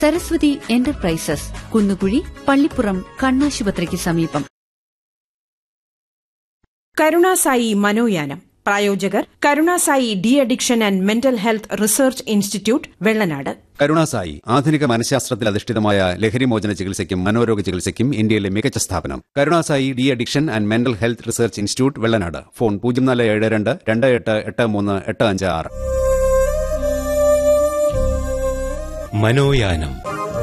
Saraswati enterprises Kunnukuzhi Pallippuram കണ്ണാശുപത്രിക്ക് സമീപം കരുണാസായി മനോയാനം പ്രായോജകർ Karunasai de-addiction and mental health research institute Vellanad Karunasai ആധുനിക മനഃശാസ്ത്രത്തിൽ അധിഷ്ഠിതമായ ലഹരിമോചന ചികിത്സയ്ക്കും മനോരോഗ ചികിത്സയ്ക്കും ഇന്ത്യയിലെ മികച്ച സ്ഥാപനം Karunasai de-addiction and mental health research institute Vellanad phone പൂജ്യം നാല് ഏഴ് രണ്ട് രണ്ട് എട്ട് എട്ട് മൂന്ന് എട്ട് അഞ്ച് ആറ് മനോയാനം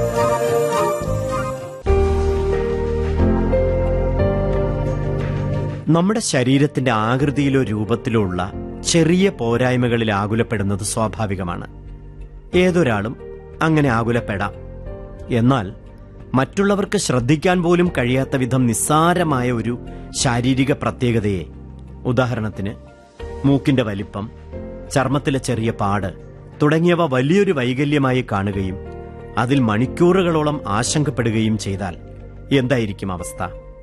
നമ്മുടെ ശരീരത്തിന്റെ ആകൃതിയിലോ രൂപത്തിലോ ഉള്ള ചെറിയ പോരായ്മകളിൽ ആകുലപ്പെടുന്നത് സ്വാഭാവികമാണ് ഏതൊരാളും അങ്ങനെ ആകുലപ്പെടാം എന്നാൽ മറ്റുള്ളവർക്ക് ശ്രദ്ധിക്കാൻ പോലും കഴിയാത്ത വിധം നിസ്സാരമായ ഒരു ശാരീരിക പ്രത്യേകതയെ ഉദാഹരണത്തിന് മൂക്കിന്റെ വലിപ്പം ചർമ്മത്തിലെ ചെറിയ പാട് തുടങ്ങിയവ വലിയൊരു വൈകല്യമായി കാണുകയും അതിൽ മണിക്കൂറുകളോളം ആശങ്കപ്പെടുകയും ചെയ്താൽ എന്തായിരിക്കും അവസ്ഥ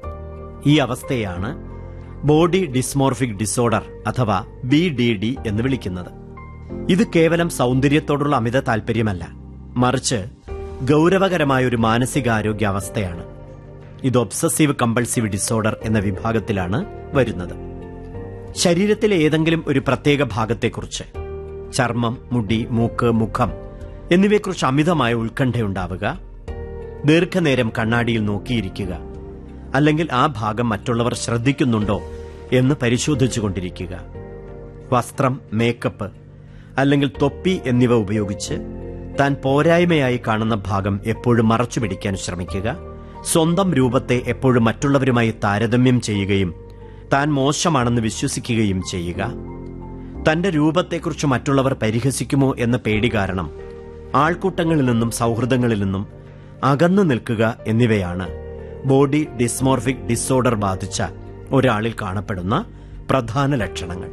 ഈ അവസ്ഥയാണ് ബോഡി ഡിസ്മോർഫിക് ഡിസോർഡർ അഥവാ ബി ഡി ഡി എന്ന് വിളിക്കുന്നത് ഇത് കേവലം സൗന്ദര്യത്തോടുള്ള അമിത താൽപര്യമല്ല മറിച്ച് ഗൗരവകരമായ ഒരു മാനസികാരോഗ്യാവസ്ഥയാണ് ഇത് ഒബ്സസീവ് കമ്പൾസീവ് ഡിസോർഡർ എന്ന വിഭാഗത്തിലാണ് വരുന്നത് ശരീരത്തിലെ ഏതെങ്കിലും ഒരു പ്രത്യേക ഭാഗത്തെക്കുറിച്ച് ചർമ്മം മുടി മൂക്ക് മുഖം എന്നിവയെക്കുറിച്ച് അമിതമായ ഉത്കണ്ഠയുണ്ടാവുക ദീർഘനേരം കണ്ണാടിയിൽ നോക്കിയിരിക്കുക അല്ലെങ്കിൽ ആ ഭാഗം മറ്റുള്ളവർ ശ്രദ്ധിക്കുന്നുണ്ടോ എന്ന് പരിശോധിച്ചുകൊണ്ടിരിക്കുക വസ്ത്രം മേക്കപ്പ് അല്ലെങ്കിൽ തൊപ്പി എന്നിവ ഉപയോഗിച്ച് താൻ പോരായ്മയായി കാണുന്ന ഭാഗം എപ്പോഴും മറച്ചു പിടിക്കാൻ ശ്രമിക്കുക സ്വന്തം രൂപത്തെ എപ്പോഴും മറ്റുള്ളവരുമായി താരതമ്യം ചെയ്യുകയും താൻ മോശമാണെന്ന് വിശ്വസിക്കുകയും ചെയ്യുക തന്റെ രൂപത്തെക്കുറിച്ച് മറ്റുള്ളവർ പരിഹസിക്കുമോ എന്ന പേടി കാരണം ആൾക്കൂട്ടങ്ങളിൽ നിന്നും സൗഹൃദങ്ങളിൽ നിന്നും അകന്നു നിൽക്കുക എന്നിവയാണ് ബോഡി ഡിസ്മോർഫിക് ഡിസോർഡർ ബാധിച്ച ഒരാളിൽ കാണപ്പെടുന്ന പ്രധാന ലക്ഷണങ്ങൾ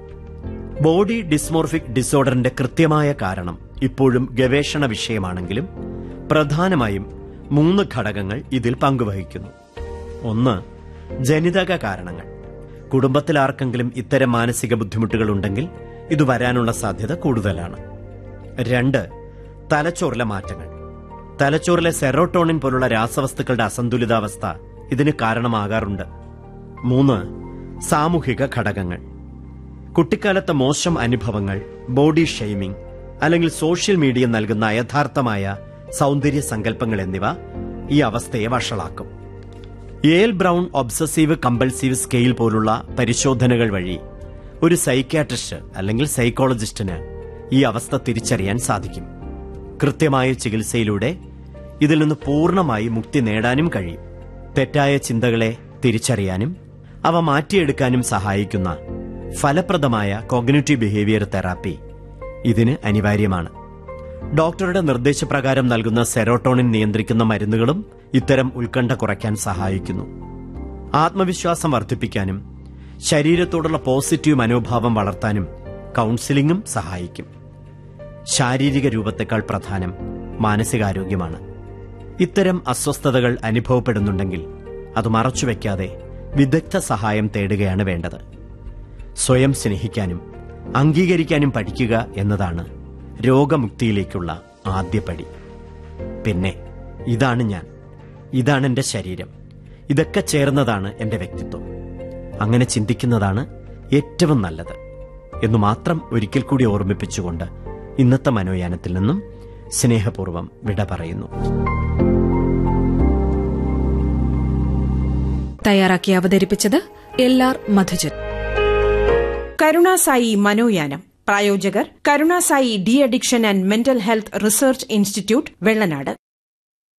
ബോഡി ഡിസ്മോർഫിക് ഡിസോർഡറിന്റെ കൃത്യമായ കാരണം ഇപ്പോഴും ഗവേഷണ വിഷയമാണെങ്കിലും പ്രധാനമായും മൂന്ന് ഘടകങ്ങൾ ഇതിൽ പങ്കുവഹിക്കുന്നു ഒന്ന് ജനിതക കാരണങ്ങൾ കുടുംബത്തിൽ ആർക്കെങ്കിലും ഇത്തരം മാനസിക ബുദ്ധിമുട്ടുകൾ ഉണ്ടെങ്കിൽ ഇത് വരാനുള്ള സാധ്യത കൂടുതലാണ് രണ്ട് തലച്ചോറിലെ മാറ്റങ്ങൾ തലച്ചോറിലെ സെറോട്ടോണിൻ പോലുള്ള രാസവസ്തുക്കളുടെ അസന്തുലിതാവസ്ഥ ഇതിന് കാരണമാകാറുണ്ട് മൂന്ന് സാമൂഹിക ഘടകങ്ങൾ കുട്ടിക്കാലത്തെ മോശം അനുഭവങ്ങൾ ബോഡി ഷെയ്മിംഗ് അല്ലെങ്കിൽ സോഷ്യൽ മീഡിയ നൽകുന്ന യഥാർത്ഥമായ സൗന്ദര്യ സങ്കല്പങ്ങൾ എന്നിവ ഈ അവസ്ഥയെ വഷളാക്കും ഏൽ ബ്രൗൺ ഒബ്സസീവ് കമ്പൾസീവ് സ്കെയിൽ പോലുള്ള പരിശോധനകൾ വഴി ഒരു സൈക്യാട്രിസ്റ്റ് അല്ലെങ്കിൽ സൈക്കോളജിസ്റ്റിന് ഈ അവസ്ഥ തിരിച്ചറിയാൻ സാധിക്കും കൃത്യമായ ചികിത്സയിലൂടെ ഇതിൽ നിന്ന് പൂർണ്ണമായി മുക്തി നേടാനും കഴിയും തെറ്റായ ചിന്തകളെ തിരിച്ചറിയാനും അവ മാറ്റിയെടുക്കാനും സഹായിക്കുന്ന ഫലപ്രദമായ കോഗ്നേറ്റീവ് ബിഹേവിയർ തെറാപ്പി ഇതിന് അനിവാര്യമാണ് ഡോക്ടറുടെ നിർദ്ദേശപ്രകാരം നൽകുന്ന സെറോട്ടോണിൻ നിയന്ത്രിക്കുന്ന മരുന്നുകളും ഇത്തരം ഉത്കണ്ഠ കുറയ്ക്കാൻ സഹായിക്കുന്നു ആത്മവിശ്വാസം വർദ്ധിപ്പിക്കാനും ശരീരത്തോടുള്ള പോസിറ്റീവ് മനോഭാവം വളർത്താനും കൗൺസിലിംഗും സഹായിക്കും ശാരീരിക രൂപത്തെക്കാൾ പ്രധാനം മാനസികാരോഗ്യമാണ് ഇത്തരം അസ്വസ്ഥതകൾ അനുഭവപ്പെടുന്നുണ്ടെങ്കിൽ അത് മറച്ചുവെക്കാതെ വിദഗ്ധ സഹായം തേടുകയാണ് വേണ്ടത് സ്വയം സ്നേഹിക്കാനും അംഗീകരിക്കാനും പഠിക്കുക എന്നതാണ് രോഗമുക്തിയിലേക്കുള്ള ആദ്യപടി പിന്നെ ഇതാണ് ഞാൻ ഇതാണ് എൻ്റെ ശരീരം ഇതൊക്കെ ചേർന്നതാണ് എൻ്റെ വ്യക്തിത്വം അങ്ങനെ ചിന്തിക്കുന്നതാണ് ഏറ്റവും നല്ലത് എന്നു മാത്രം ഒരിക്കൽ കൂടി ഓർമ്മിപ്പിച്ചുകൊണ്ട് ഇന്നത്തെ മനോയാനത്തിൽ നിന്നും സ്നേഹപൂർവ്വം വിട പറയുന്നു തയ്യാറാക്കി അവതരിപ്പിച്ചത് എൽ ആർ മധുജൻ കരുണാസായി മനോയാനം പ്രായോജകർ Karunasai de-addiction and mental health research institute Vellanad